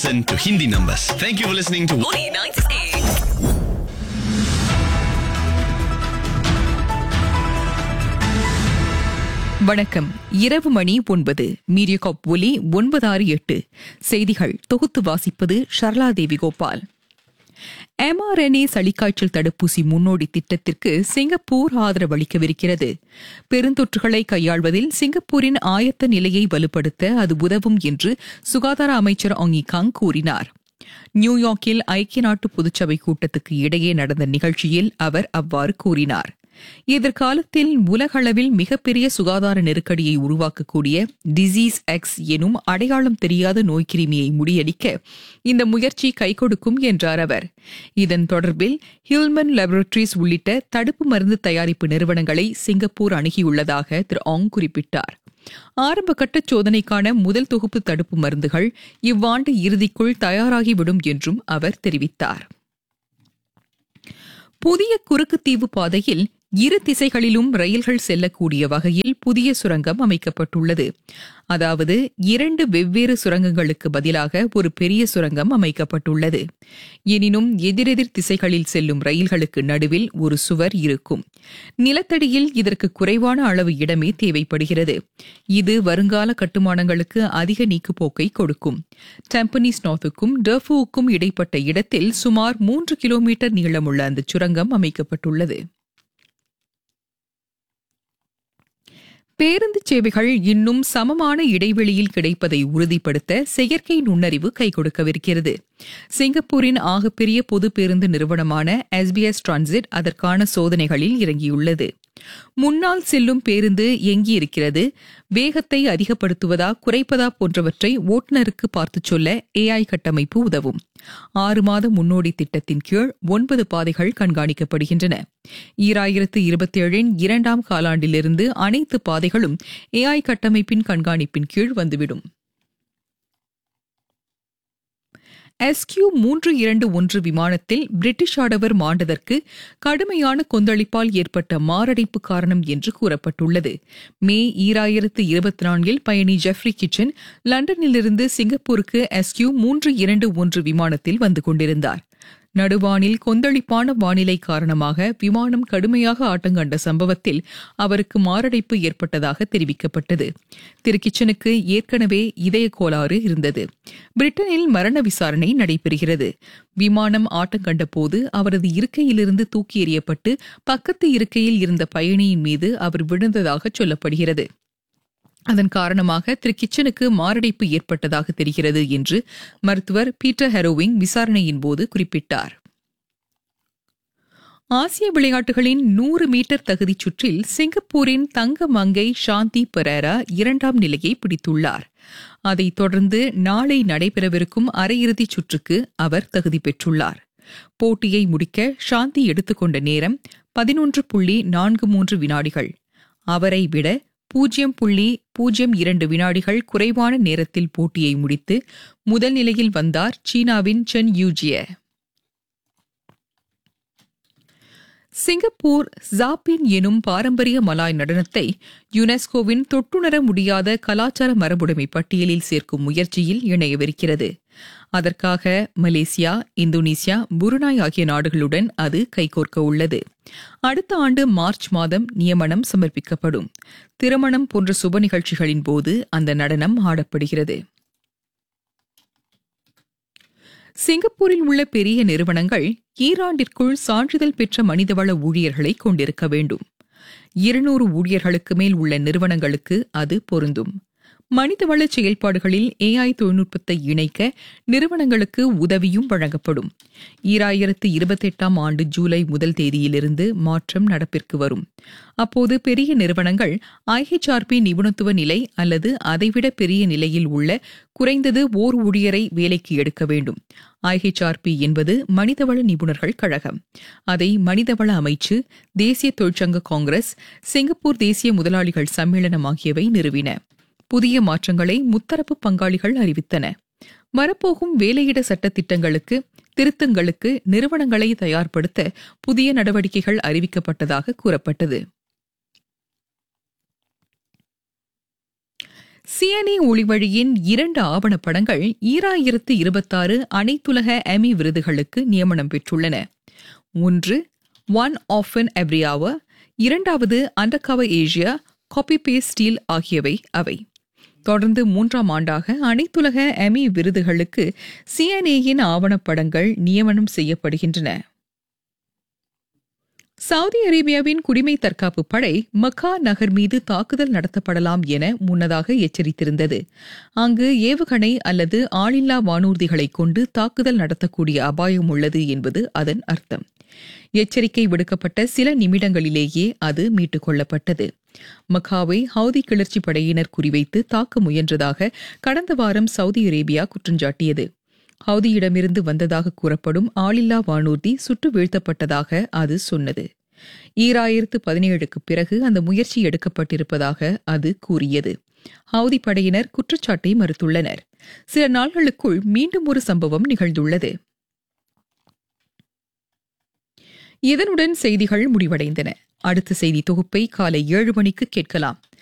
Listen to Hindi numbers. Thank you for listening to Morning 98. வணக்கம் இரவு மணி ஒன்பது Mediacorp ஒலி ஒன்பது ஆறு எட்டு செய்திகள் தொகுத்து வாசிப்பது ஷர்லா தேவி கோபால் எம்ஆர்என்ஏ சளிக்காய்ச்சல் தடுப்பூசி முன்னோடி திட்டத்திற்கு சிங்கப்பூர் ஆதரவளிக்கவிருக்கிறது பெருந்தொற்றுகளை கையாள்வதில் சிங்கப்பூரின் ஆயத்த நிலையை வலுப்படுத்த அது உதவும் என்று சுகாதார அமைச்சர் ஆங்கி காங் கூறினார் நியூயார்க்கில் ஐக்கிய நாட்டு பொதுச்சபை கூட்டத்துக்கு இடையே நடந்த நிகழ்ச்சியில் அவர் அவ்வாறு கூறினார் எதிர்காலத்தில் உலகளவில் மிகப்பெரிய சுகாதார நெருக்கடியை உருவாக்கக்கூடிய டிசீஸ் எக்ஸ் எனும் அடையாளம் தெரியாத நோய்க்கிருமியை முறியடிக்க இந்த முயற்சி கைகொடுக்கும் என்றார் அவர் இதன் தொடர்பில் ஹில்மன் லெபரட்டரிஸ் உள்ளிட்ட தடுப்பு மருந்து தயாரிப்பு நிறுவனங்களை சிங்கப்பூர் அணுகியுள்ளதாக திரு ஆங் குறிப்பிட்டார் ஆரம்ப கட்ட சோதனைக்கான முதல் தொகுப்பு தடுப்பு மருந்துகள் இவ்வாண்டு இறுதிக்குள் தயாராகிவிடும் என்றும் அவர் தெரிவித்தார் புதிய குறுக்குத்தீவு பாதையில் இரு திசைகளிலும் ரயில்கள் செல்லக்கூடிய வகையில் புதிய சுரங்கம் அமைக்கப்பட்டுள்ளது அதாவது இரண்டு வெவ்வேறு சுரங்கங்களுக்கு பதிலாக ஒரு பெரிய சுரங்கம் அமைக்கப்பட்டுள்ளது எனினும் எதிரெதிர் திசைகளில் செல்லும் ரயில்களுக்கு நடுவில் ஒரு சுவர் இருக்கும் நிலத்தடியில் இதற்கு குறைவான அளவு இடமே தேவைப்படுகிறது இது வருங்கால கட்டுமானங்களுக்கு அதிக நீக்குப்போக்கை கொடுக்கும் டெம்பனிஸ் நார்த்துக்கும் டர்ஃபுவுக்கும் இடைப்பட்ட இடத்தில் சுமார் மூன்று கிலோமீட்டர் நீளமுள்ள அந்த சுரங்கம் அமைக்கப்பட்டுள்ளது பேருந்து சேவைகள் இன்னும் சமமான இடைவெளியில் கிடைப்பதை உறுதிப்படுத்த செயற்கை நுண்ணறிவு கை கொடுக்கவிருக்கிறது சிங்கப்பூரின் ஆகப்பெரிய பொது பேருந்து நிறுவனமான எஸ்பிஎஸ் டிரான்சிட் அதற்கான சோதனைகளில் இறங்கியுள்ளது முன்னால் செல்லும் பேருந்து எங்கியிருக்கிறது வேகத்தை அதிகப்படுத்துவதா குறைப்பதா போன்றவற்றை ஓட்டுநருக்கு பார்த்துச் சொல்ல ஏஐ கட்டமைப்பு உதவும் ஆறு மாத முன்னோடி திட்டத்தின் கீழ் ஒன்பது பாதைகள் கண்காணிக்கப்படுகின்றன ஈராயிரத்து இருபத்தேழின் இரண்டாம் காலாண்டிலிருந்து அனைத்து பாதைகளும் ஏஐ கட்டமைப்பின் கண்காணிப்பின் கீழ் வந்துவிடும் எஸ்கியூ மூன்று இரண்டு ஒன்று விமானத்தில் பிரிட்டிஷ் ஆடவர் மாண்டதற்கு கடுமையான கொந்தளிப்பால் ஏற்பட்ட மாரடைப்பு காரணம் என்று கூறப்பட்டுள்ளது மே ஈராயிரத்து இருபத்தி நான்கில் பயணி ஜெஃப்ரி கிச்சன் லண்டனிலிருந்து சிங்கப்பூருக்கு எஸ்கியூ மூன்று இரண்டு ஒன்று விமானத்தில் வந்து கொண்டிருந்தார் நடுவானில் கொந்தளிப்பான வானிலை காரணமாக விமானம் கடுமையாக ஆட்டங்கண்ட சம்பவத்தில் அவருக்கு மாரடைப்பு ஏற்பட்டதாக தெரிவிக்கப்பட்டது திரு கிச்சனுக்கு ஏற்கனவே இதய கோளாறு இருந்தது பிரிட்டனில் மரண விசாரணை நடைபெறுகிறது விமானம் ஆட்டங்கண்ட போது அவரது இருக்கையிலிருந்து தூக்கி எறியப்பட்டு பக்கத்து இருக்கையில் இருந்த பயணியின் மீது அவர் விழுந்ததாக சொல்லப்படுகிறது அதன் காரணமாக திரு கிச்சனுக்கு மாரடைப்பு ஏற்பட்டதாக தெரிகிறது என்று மருத்துவர் பீட்டர் ஹெரோவிங் விசாரணையின் போது குறிப்பிட்டார் ஆசிய விளையாட்டுகளின் நூறு மீட்டர் தகுதிச் சுற்றில் சிங்கப்பூரின் தங்க மங்கை சாந்தி பெரேரா இரண்டாம் நிலையை பிடித்துள்ளார் அதைத் தொடர்ந்து நாளை நடைபெறவிருக்கும் அரையிறுதிச் சுற்றுக்கு அவர் தகுதி பெற்றுள்ளார் போட்டியை முடிக்க சாந்தி எடுத்துக்கொண்ட நேரம் பதினொன்று புள்ளி நான்கு மூன்று வினாடிகள் அவரை விட பூஜ்ஜியம் புள்ளி பூஜ்ஜியம் இரண்டு வினாடிகள் குறைவான நேரத்தில் போட்டியை முடித்து முதல் நிலையில் வந்தார் சீனாவின் சென் யூஜிய சிங்கப்பூர் ஜாப்பின் எனும் பாரம்பரிய மலாய் நடனத்தை யுனெஸ்கோவின் தொட்டுணர முடியாத கலாச்சார மரபுடைமை பட்டியலில் சேர்க்கும் முயற்சியில் இணையவிருக்கிறது அதற்காக மலேசியா இந்தோனேசியா புருனாய் ஆகிய நாடுகளுடன் அது கைகோர்க்க உள்ளது அடுத்த ஆண்டு மார்ச் மாதம் நியமனம் சமர்ப்பிக்கப்படும் திருமணம் போன்ற சுப நிகழ்ச்சிகளின் போது அந்த நடனம் ஆடப்படுகிறது சிங்கப்பூரில் உள்ள பெரிய நிறுவனங்கள் ஈராண்டிற்குள் சான்றிதழ் பெற்ற மனிதவள ஊழியர்களை கொண்டிருக்க வேண்டும் இருநூறு ஊழியர்களுக்கு மேல் உள்ள நிறுவனங்களுக்கு அது பொருந்தும் மனிதவள செயல்பாடுகளில் ஏஐ தொழில்நுட்பத்தை இணைக்க நிறுவனங்களுக்கு உதவியும் வழங்கப்படும் ஈராயிரத்து இருபத்தெட்டாம் ஆண்டு ஜூலை முதல் தேதியிலிருந்து மாற்றம் நடப்பிற்கு வரும் அப்போது பெரிய நிறுவனங்கள் ஐஹெச்ஆர்பி நிபுணத்துவ நிலை அல்லது அதைவிட பெரிய நிலையில் உள்ள குறைந்தது ஓர் ஊழியரை வேலைக்கு எடுக்க வேண்டும் ஐஹெச்ஆர்பி என்பது மனிதவள நிபுணர்கள் கழகம் அதை மனிதவள அமைச்சு தேசிய தொழிற்சங்க காங்கிரஸ் சிங்கப்பூர் தேசிய முதலாளிகள் சம்மேளனம் ஆகியவை நிறுவின புதிய மாற்றங்களை முத்தரப்பு பங்காளிகள் அறிவித்தன வரப்போகும் வேலையிட சட்ட திட்டங்களுக்கு திருத்தங்களுக்கு நிறுவனங்களை தயார்படுத்த புதிய நடவடிக்கைகள் அறிவிக்கப்பட்டதாக கூறப்பட்டது சிஎன்ஏ ஒளிவழியின் இரண்டு ஆவணப்படங்கள் ஈராயிரத்து இருபத்தாறு அனைத்துலக எமி விருதுகளுக்கு நியமனம் பெற்றுள்ளன ஒன்று one of an every hour இரண்டாவது undercover Asia copy pay steal ஆகியவை அவை தொடர்ந்து மூன்றாம் ஆண்டாக அனைத்துலக எமி விருதுகளுக்கு சிஎன்ஏயின் ஆவணப்படங்கள் நியமனம் செய்யப்படுகின்றன சவுதி அரேபியாவின் குடிமை தற்காப்பு படை மக்கா நகர் மீது தாக்குதல் நடத்தப்படலாம் என முன்னதாக எச்சரித்திருந்தது அங்கு ஏவுகணை அல்லது ஆளில்லா வானூர்திகளை கொண்டு தாக்குதல் நடத்தக்கூடிய அபாயம் உள்ளது என்பது அதன் அர்த்தம் எச்சரிக்கை விடுக்கப்பட்ட சில நிமிடங்களிலேயே அது மீட்டுக் கொள்ளப்பட்டது மக்காவை ஹவுதி கிளர்ச்சி படையினர் குறிவைத்து தாக்க முயன்றதாக கடந்த வாரம் சவுதி அரேபியா குற்றஞ்சாட்டியது ஹவுதியிடமிருந்து வந்ததாக கூறப்படும் ஆளில்லா வானூர்தி சுட்டு வீழ்த்தப்பட்டதாக அது சொன்னது ஈராயிரத்து பதினேழுக்கு பிறகு அந்த முயற்சி எடுக்கப்பட்டிருப்பதாக அது கூறியது ஹவுதி படையினர் குற்றச்சாட்டை மறுத்துள்ளனர் சில நாள்களுக்குள் மீண்டும் ஒரு சம்பவம் நிகழ்ந்துள்ளது இதனுடன் செய்திகள் முடிவடைந்தன அடுத்த செய்தி தொகுப்பை காலை ஏழு மணிக்கு கேட்கலாம்